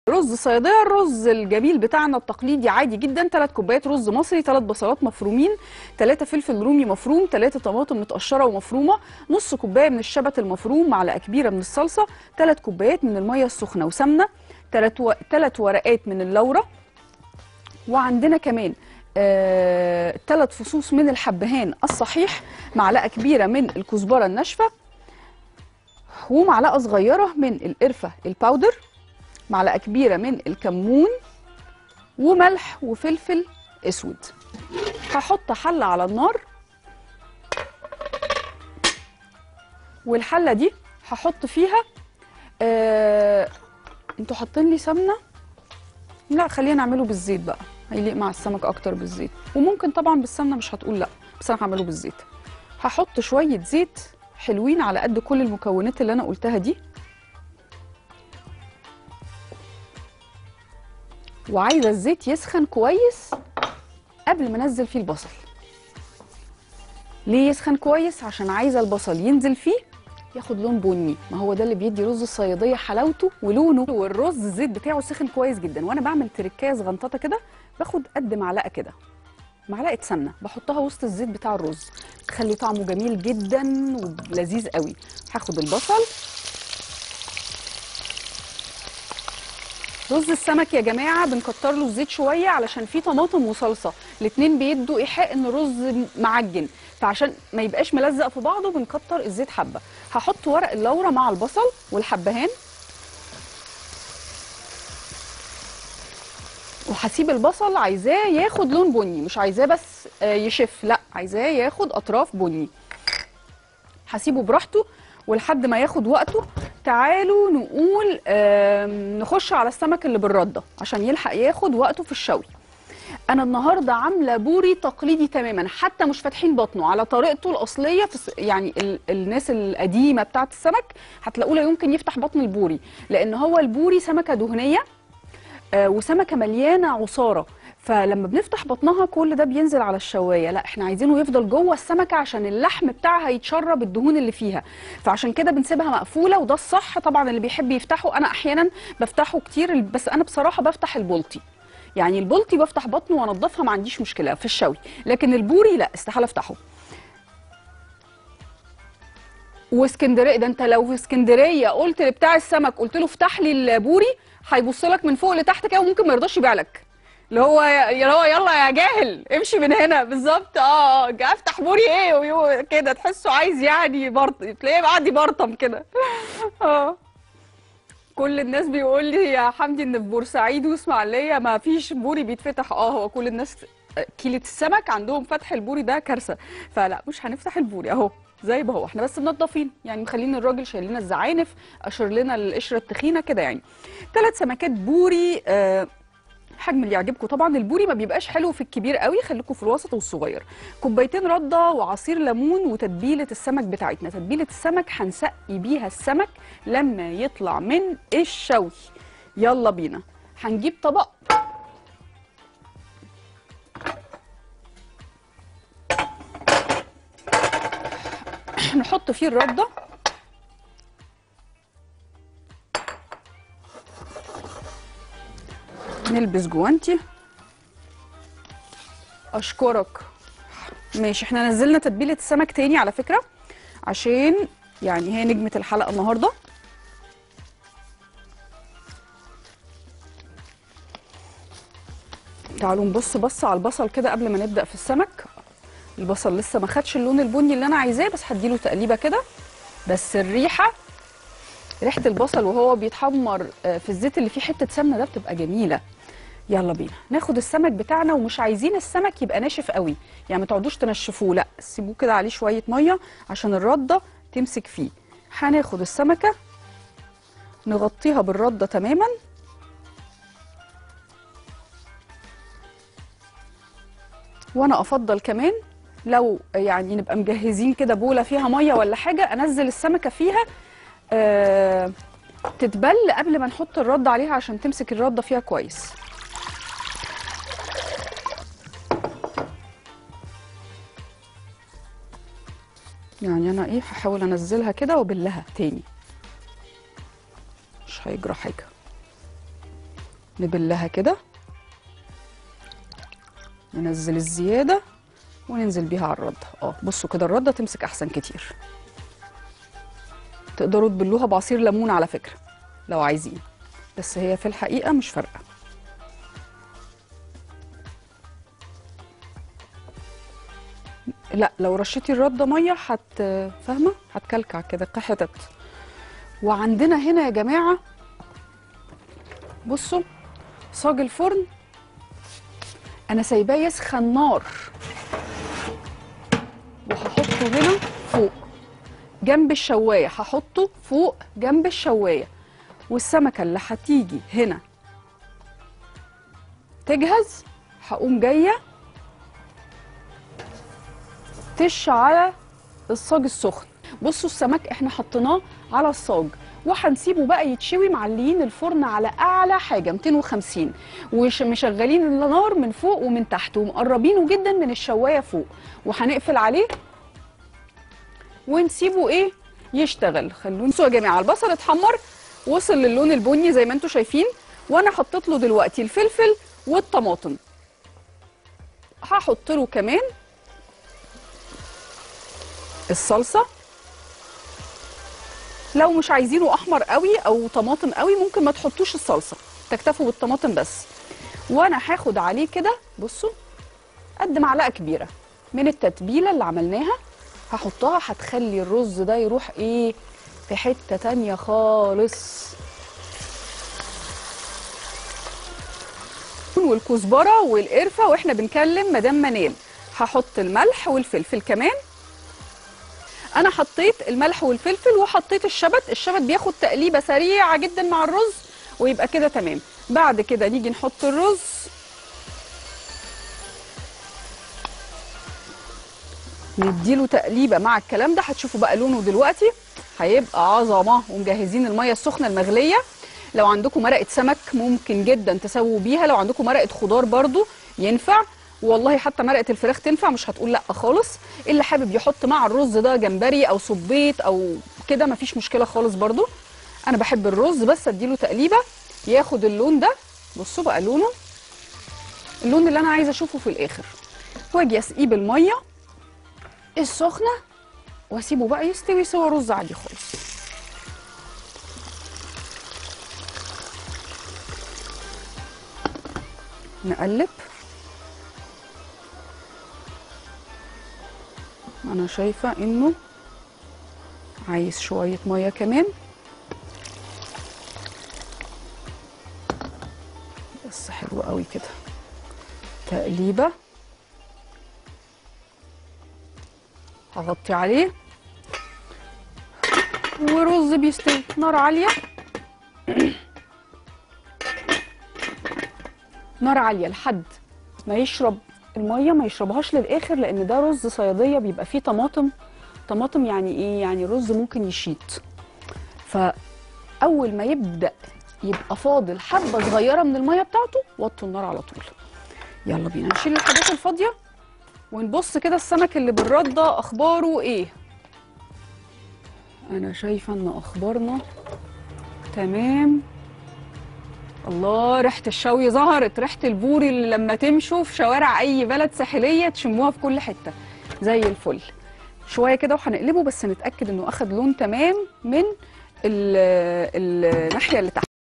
رز صياديه الرز الجميل بتاعنا التقليدي عادي جدا 3 كوبايات رز مصري 3 بصلات مفرومين 3 فلفل رومي مفروم 3 طماطم متقشره ومفرومه نص كوبايه من الشبت المفروم معلقه كبيره من الصلصه 3 كوبايات من الميه السخنه وسمنه 3 و... 3 ورقات من اللورة وعندنا كمان آه... 3 فصوص من الحبهان الصحيح معلقه كبيره من الكزبره الناشفه ومعلقه صغيره من القرفه الباودر معلقه كبيره من الكمون وملح وفلفل اسود هحط حله على النار والحله دي هحط فيها آه... انتوا حاطين لي سمنه لا خلينا نعمله بالزيت بقى هيليق مع السمك اكتر بالزيت وممكن طبعا بالسمنه مش هتقول لا بس انا هعمله بالزيت هحط شويه زيت حلوين على قد كل المكونات اللي انا قلتها دي وعايزه الزيت يسخن كويس قبل ما انزل فيه البصل ليه يسخن كويس عشان عايزه البصل ينزل فيه ياخد لون بني ما هو ده اللي بيدي رز الصياديه حلاوته ولونه والرز الزيت بتاعه سخن كويس جدا وانا بعمل تركايه صغنططه كده باخد قد معلقه كده معلقه سمنه بحطها وسط الزيت بتاع الرز تخلي طعمه جميل جدا ولذيذ قوي هاخد البصل رز السمك يا جماعه بنكتر له الزيت شويه علشان فيه طماطم وصلصه الاتنين بيدوا ايحاء ان الرز معجن فعشان ما يبقاش ملزق في بعضه بنكتر الزيت حبه هحط ورق اللورة مع البصل والحبهان وهسيب البصل عايزاه ياخد لون بني مش عايزاه بس يشف لا عايزاه ياخد اطراف بني هسيبه براحته ولحد ما ياخد وقته تعالوا نقول نخش على السمك اللي بالرده عشان يلحق ياخد وقته في الشوي انا النهارده عامله بوري تقليدي تماما حتى مش فاتحين بطنه على طريقته الاصليه في يعني ال الناس القديمه بتاعه السمك هتلاقوه لا يمكن يفتح بطن البوري لان هو البوري سمكه دهنيه آه وسمكه مليانه عصاره فلما بنفتح بطنها كل ده بينزل على الشوايه لا احنا عايزينه يفضل جوه السمكه عشان اللحم بتاعها يتشرب الدهون اللي فيها فعشان كده بنسيبها مقفوله وده الصح طبعا اللي بيحب يفتحه انا احيانا بفتحه كتير بس انا بصراحه بفتح البلطي يعني البلطي بفتح بطنه وانضفها ما عنديش مشكله في الشوي لكن البوري لا استحاله افتحه واسكندريه ده انت لو في اسكندريه قلت لبتاع السمك قلت له افتح لي البوري هيبص لك من فوق لتحت كده وممكن ما يرضاش يبيع لك اللي هو اللي هو يلا يا جاهل امشي من هنا بالظبط اه افتح بوري ايه كده تحسه عايز يعني برط تلاقيه قاعد يبرطم كده اه كل الناس بيقول لي يا حمدي ان في بورسعيد واسماعيليه ما فيش بوري بيتفتح اه هو كل الناس كيلة السمك عندهم فتح البوري ده كارثه فلا مش هنفتح البوري اهو زي ما هو احنا بس منضفين يعني مخلين الراجل شايل لنا الزعانف اشر لنا القشره التخينه كده يعني ثلاث سمكات بوري آه حجم اللي يعجبكم طبعا البوري ما بيبقاش حلو في الكبير قوي خليكم في الوسط والصغير كوبايتين رده وعصير ليمون وتتبيله السمك بتاعتنا تتبيله السمك هنسقي بيها السمك لما يطلع من الشوي يلا بينا هنجيب طبق نحط فيه الرده نلبس جوانتي اشكرك ماشي احنا نزلنا تتبيله السمك تاني على فكره عشان يعني هي نجمه الحلقه النهارده تعالوا نبص بص على البصل كده قبل ما نبدا في السمك البصل لسه ما خدش اللون البني اللي انا عايزاه بس هديله تقليبه كده بس الريحه ريحه البصل وهو بيتحمر في الزيت اللي فيه حته سمنه ده بتبقى جميله يلا بينا ناخد السمك بتاعنا ومش عايزين السمك يبقى ناشف قوي يعني ما تقعدوش تنشفوه لا سيبوه كده عليه شويه ميه عشان الرده تمسك فيه هناخد السمكه نغطيها بالرده تماما وانا افضل كمان لو يعني نبقى مجهزين كده بوله فيها ميه ولا حاجه انزل السمكه فيها آه تتبل قبل ما نحط الرده عليها عشان تمسك الرده فيها كويس يعني انا ايه هحاول انزلها كده وابلها تاني مش هيجرى حاجه نبلها كده ننزل الزياده وننزل بيها على الرده اه بصوا كده الرده تمسك احسن كتير تقدروا تبلوها بعصير ليمون على فكره لو عايزين بس هي في الحقيقه مش فارقه لا لو رشيتي الرده ميه هت فاهمه هتكلكع كده قحطت وعندنا هنا يا جماعه بصوا صاج الفرن انا سايباه يسخن نار وهحطه هنا فوق جنب الشوايه هحطه فوق جنب الشوايه والسمكه اللي هتيجي هنا تجهز هقوم جايه تش على الصاج السخن بصوا السمك احنا حطيناه على الصاج وهنسيبه بقى يتشوي معليين الفرن على اعلى حاجه 250 ومشغلين النار من فوق ومن تحت ومقربينه جدا من الشوايه فوق وهنقفل عليه ونسيبه ايه يشتغل خلونا بصوا يا جماعه البصل اتحمر وصل للون البني زي ما انتم شايفين وانا حطيت له دلوقتي الفلفل والطماطم هحط له كمان الصلصه لو مش عايزينه احمر قوي او طماطم قوي ممكن ما تحطوش الصلصه تكتفوا بالطماطم بس وانا هاخد عليه كده بصوا قد معلقه كبيره من التتبيله اللي عملناها هحطها هتخلي الرز ده يروح ايه في حته تانية خالص والكزبره والقرفه واحنا بنكلم مدام منال هحط الملح والفلفل كمان انا حطيت الملح والفلفل وحطيت الشبت الشبت بياخد تقليبه سريعه جدا مع الرز ويبقى كده تمام بعد كده نيجي نحط الرز نديله تقليبه مع الكلام ده هتشوفوا بقى لونه دلوقتي هيبقى عظمه ومجهزين الميه السخنه المغليه لو عندكم مرقه سمك ممكن جدا تسووا بيها لو عندكم مرقه خضار برضو ينفع والله حتى مرقه الفراخ تنفع مش هتقول لا خالص اللي حابب يحط مع الرز ده جمبري او صبيط او كده مفيش مشكله خالص برضو انا بحب الرز بس اديله تقليبه ياخد اللون ده بصوا بقى لونه اللون اللي انا عايزه اشوفه في الاخر واجي اسقيه بالميه السخنه واسيبه بقى يستوي سوا رز عادي خالص نقلب انا شايفه انه عايز شويه ميه كمان بس حلو قوي كده تقليبه هغطي عليه ورز بيستوي نار عاليه نار عاليه لحد ما يشرب الميه ما يشربهاش للاخر لان ده رز صياديه بيبقى فيه طماطم طماطم يعني ايه يعني رز ممكن يشيط فاول ما يبدا يبقى فاضل حبه صغيره من الميه بتاعته وطوا النار على طول يلا بينا نشيل الحاجات الفاضيه ونبص كده السمك اللي بالرده اخباره ايه انا شايفه ان اخبارنا تمام الله ريحه الشوي ظهرت ريحه البوري اللي لما تمشوا في شوارع اي بلد ساحليه تشموها في كل حته زي الفل شويه كده وهنقلبه بس نتاكد انه اخد لون تمام من ال- الناحيه اللي تحت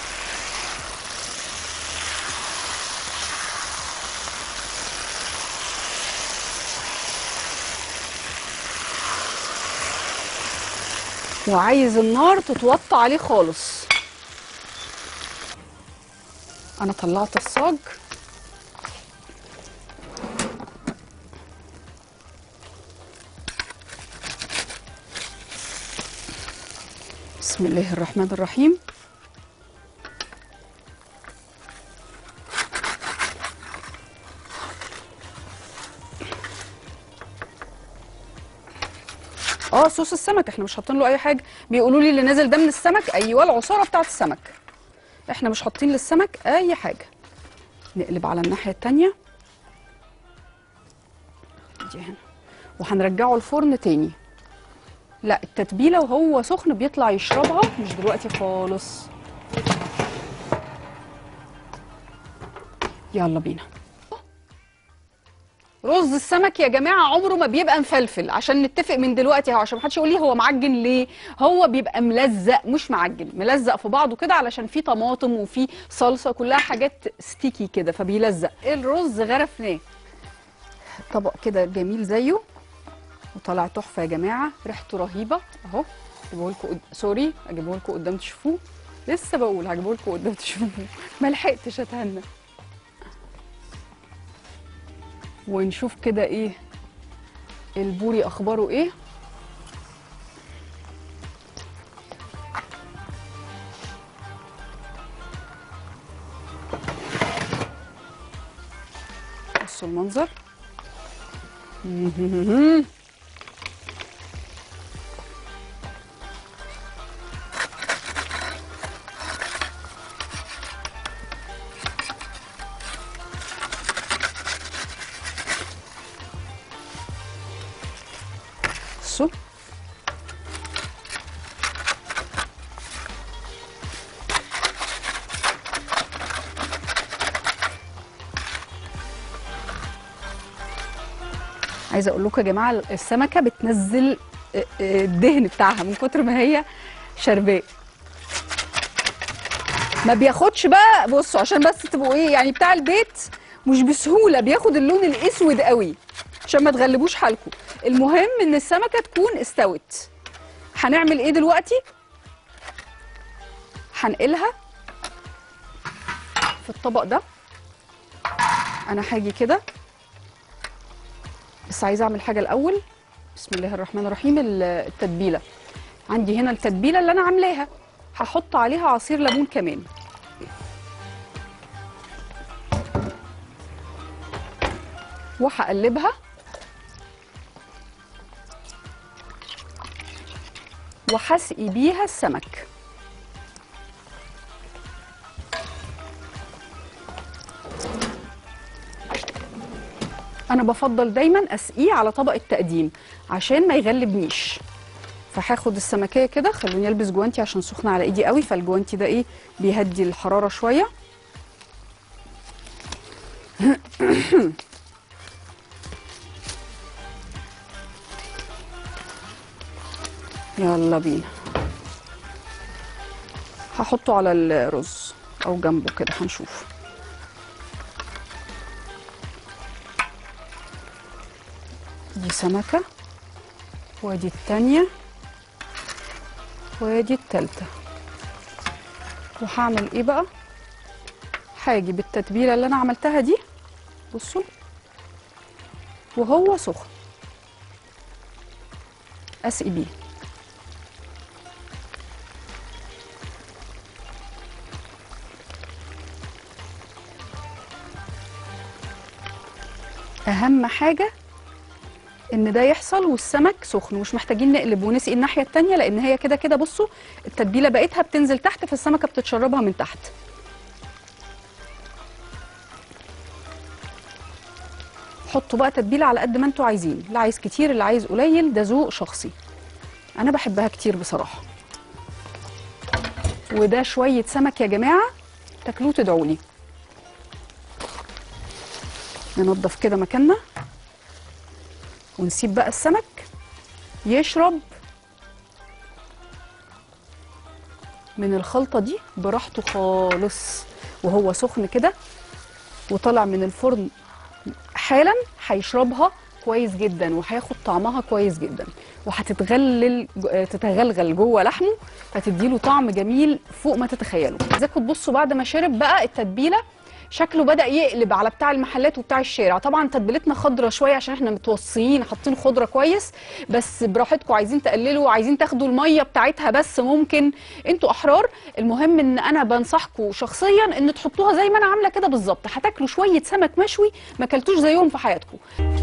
وعايز النار تتوطى عليه خالص انا طلعت الصاج بسم الله الرحمن الرحيم اه صوص السمك احنا مش حاطين له اي حاجه بيقولوا لي اللي نازل ده من السمك ايوه العصاره بتاعت السمك احنا مش حاطين للسمك اي حاجه نقلب على الناحيه التانية دي هنا وهنرجعه الفرن تاني لا التتبيله وهو سخن بيطلع يشربها مش دلوقتي خالص يلا بينا رز السمك يا جماعه عمره ما بيبقى مفلفل عشان نتفق من دلوقتي اهو عشان محدش يقول لي هو معجن ليه هو بيبقى ملزق مش معجن ملزق في بعضه كده علشان فيه طماطم وفيه صلصه كلها حاجات ستيكي كده فبيلزق الرز غرفناه طبق كده جميل زيه وطلع تحفه يا جماعه ريحته رهيبه اهو اجيبه لكم قد... سوري اجيبه لكم قدام تشوفوه لسه بقول هجيبه لكم قدام تشوفوه ما لحقتش اتهنى ونشوف كده ايه البوري اخباره ايه بصوا المنظر بصوا عايزه اقول لكم يا جماعه السمكه بتنزل الدهن بتاعها من كتر ما هي شرباء ما بياخدش بقى بصوا عشان بس تبقوا ايه يعني بتاع البيت مش بسهوله بياخد اللون الاسود قوي عشان ما تغلبوش حالكم المهم ان السمكه تكون استوت هنعمل ايه دلوقتي هنقلها في الطبق ده انا هاجي كده بس عايزه اعمل حاجه الاول بسم الله الرحمن الرحيم ال- التتبيله عندي هنا التتبيله اللي انا عاملاها هحط عليها عصير ليمون كمان وهقلبها وهسقي بيها السمك انا بفضل دايما اسقيه على طبق التقديم عشان ما يغلبنيش فهاخد السمكيه كده خلوني البس جوانتي عشان سخنه على ايدي قوي فالجوانتي ده ايه بيهدي الحراره شويه يلا بينا هحطه على الرز او جنبه كده هنشوف دي سمكة وادي التانية وادي التالتة وهعمل ايه بقى هاجي بالتتبيلة اللي انا عملتها دي بصوا وهو سخن اسقي بيه اهم حاجه ان ده يحصل والسمك سخن ومش محتاجين نقلب ونسقي الناحيه التانية لان هي كده كده بصوا التتبيله بقيتها بتنزل تحت فالسمكه بتتشربها من تحت حطوا بقى تتبيله على قد ما انتوا عايزين اللي عايز كتير اللي عايز قليل ده ذوق شخصي انا بحبها كتير بصراحه وده شويه سمك يا جماعه تاكلوه تدعوني ننضف كده مكاننا ونسيب بقى السمك يشرب من الخلطة دي براحته خالص وهو سخن كده وطلع من الفرن حالا هيشربها كويس جدا وهياخد طعمها كويس جدا وهتتغلل تتغلغل جوه لحمه فتديله طعم جميل فوق ما تتخيلوا عايزاكم تبصوا بعد ما شرب بقى التتبيله شكله بدا يقلب على بتاع المحلات وبتاع الشارع طبعا تتبيلتنا خضره شويه عشان احنا متوصيين حاطين خضره كويس بس براحتكم عايزين تقللوا عايزين تاخدوا الميه بتاعتها بس ممكن انتوا احرار المهم ان انا بنصحكم شخصيا ان تحطوها زي ما انا عامله كده بالظبط هتاكلوا شويه سمك مشوي ما اكلتوش زيهم في حياتكم